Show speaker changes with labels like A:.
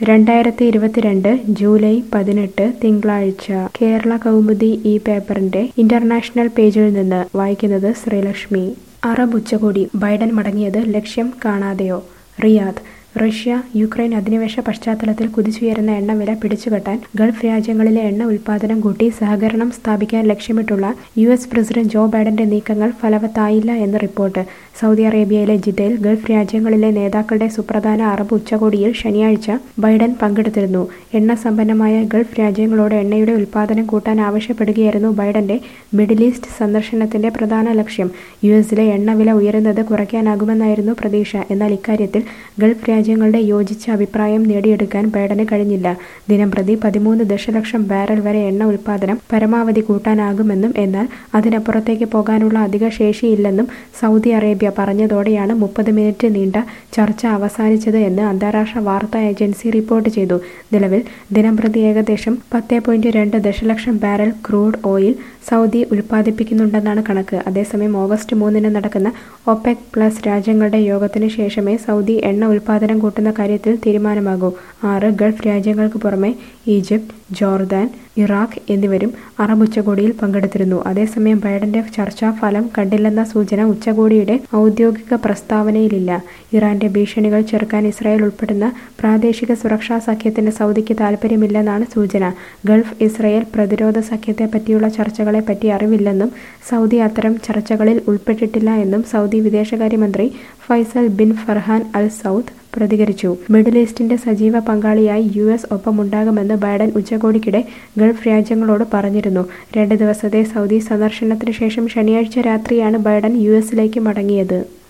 A: രണ്ടായിരത്തി ഇരുപത്തിരണ്ട് ജൂലൈ പതിനെട്ട് തിങ്കളാഴ്ച കേരള കൗമുദി ഈ പേപ്പറിന്റെ ഇന്റർനാഷണൽ പേജിൽ നിന്ന് വായിക്കുന്നത് ശ്രീലക്ഷ്മി അറബ് ഉച്ചകോടി ബൈഡൻ മടങ്ങിയത് ലക്ഷ്യം കാണാതെയോ റിയാദ് റഷ്യ യുക്രൈൻ അധിനിവേശ പശ്ചാത്തലത്തിൽ കുതിച്ചുയരുന്ന എണ്ണവില പിടിച്ചുകെട്ടാൻ ഗൾഫ് രാജ്യങ്ങളിലെ എണ്ണ ഉൽപ്പാദനം കൂട്ടി സഹകരണം സ്ഥാപിക്കാൻ ലക്ഷ്യമിട്ടുള്ള യു എസ് പ്രസിഡന്റ് ജോ ബൈഡന്റെ നീക്കങ്ങൾ ഫലവത്തായില്ല എന്ന് റിപ്പോർട്ട് സൗദി അറേബ്യയിലെ ജിദ്ദയിൽ ഗൾഫ് രാജ്യങ്ങളിലെ നേതാക്കളുടെ സുപ്രധാന അറബ് ഉച്ചകോടിയിൽ ശനിയാഴ്ച ബൈഡൻ പങ്കെടുത്തിരുന്നു എണ്ണ സമ്പന്നമായ ഗൾഫ് രാജ്യങ്ങളോട് എണ്ണയുടെ ഉൽപ്പാദനം കൂട്ടാൻ ആവശ്യപ്പെടുകയായിരുന്നു ബൈഡന്റെ മിഡിൽ ഈസ്റ്റ് സന്ദർശനത്തിന്റെ പ്രധാന ലക്ഷ്യം യു എസിലെ എണ്ണവില ഉയരുന്നത് കുറയ്ക്കാനാകുമെന്നായിരുന്നു പ്രതീക്ഷ എന്നാൽ ഇക്കാര്യത്തിൽ ഗൾഫ് രാജ്യങ്ങളുടെ യോജിച്ച അഭിപ്രായം നേടിയെടുക്കാൻ ബൈഡന് കഴിഞ്ഞില്ല ദിനംപ്രതി പതിമൂന്ന് ദശലക്ഷം ബാരൽ വരെ എണ്ണ ഉൽപ്പാദനം പരമാവധി കൂട്ടാനാകുമെന്നും എന്നാൽ അതിനപ്പുറത്തേക്ക് പോകാനുള്ള അധിക ശേഷിയില്ലെന്നും സൗദി അറേബ്യ പറഞ്ഞതോടെയാണ് മുപ്പത് മിനിറ്റ് നീണ്ട ചർച്ച അവസാനിച്ചത് എന്ന് അന്താരാഷ്ട്ര വാർത്താ ഏജൻസി റിപ്പോർട്ട് ചെയ്തു നിലവിൽ ദിനംപ്രതി ഏകദേശം പത്ത് പോയിന്റ് രണ്ട് ദശലക്ഷം ബാരൽ ക്രൂഡ് ഓയിൽ സൗദി ഉൽപ്പാദിപ്പിക്കുന്നുണ്ടെന്നാണ് കണക്ക് അതേസമയം ഓഗസ്റ്റ് മൂന്നിന് നടക്കുന്ന ഒപെക് പ്ലസ് രാജ്യങ്ങളുടെ യോഗത്തിന് ശേഷമേ സൗദി എണ്ണ ഉൽപ്പാദനം കൂട്ടുന്ന കാര്യത്തിൽ തീരുമാനമാകൂ ആറ് ഗൾഫ് രാജ്യങ്ങൾക്ക് പുറമെ ഈജിപ്ത് ജോർദാൻ ഇറാഖ് എന്നിവരും അറബ് ഉച്ചകോടിയിൽ പങ്കെടുത്തിരുന്നു അതേസമയം ബൈഡന്റെ ചർച്ചാ ഫലം കണ്ടില്ലെന്ന സൂചന ഉച്ചകോടിയുടെ ഔദ്യോഗിക പ്രസ്താവനയിലില്ല ഇറാന്റെ ഭീഷണികൾ ചെറുക്കാൻ ഇസ്രായേൽ ഉൾപ്പെടുന്ന പ്രാദേശിക സുരക്ഷാ സഖ്യത്തിന് സൗദിക്ക് താൽപ്പര്യമില്ലെന്നാണ് സൂചന ഗൾഫ് ഇസ്രായേൽ പ്രതിരോധ സഖ്യത്തെ പറ്റിയുള്ള ചർച്ചകളെ പറ്റി അറിവില്ലെന്നും സൗദി അത്തരം ചർച്ചകളിൽ ഉൾപ്പെട്ടിട്ടില്ല എന്നും സൗദി വിദേശകാര്യമന്ത്രി Faisal bin Farhan Al Saud പ്രതികരിച്ചു മിഡിൽ ഈസ്റ്റിന്റെ സജീവ പങ്കാളിയായി യു എസ് ഒപ്പമുണ്ടാകുമെന്ന് ബൈഡൻ ഉച്ചകോടിക്കിടെ ഗൾഫ് രാജ്യങ്ങളോട് പറഞ്ഞിരുന്നു രണ്ട് ദിവസത്തെ സൗദി സന്ദർശനത്തിന് ശേഷം ശനിയാഴ്ച രാത്രിയാണ് ബൈഡൻ യു എസിലേക്ക് മടങ്ങിയത്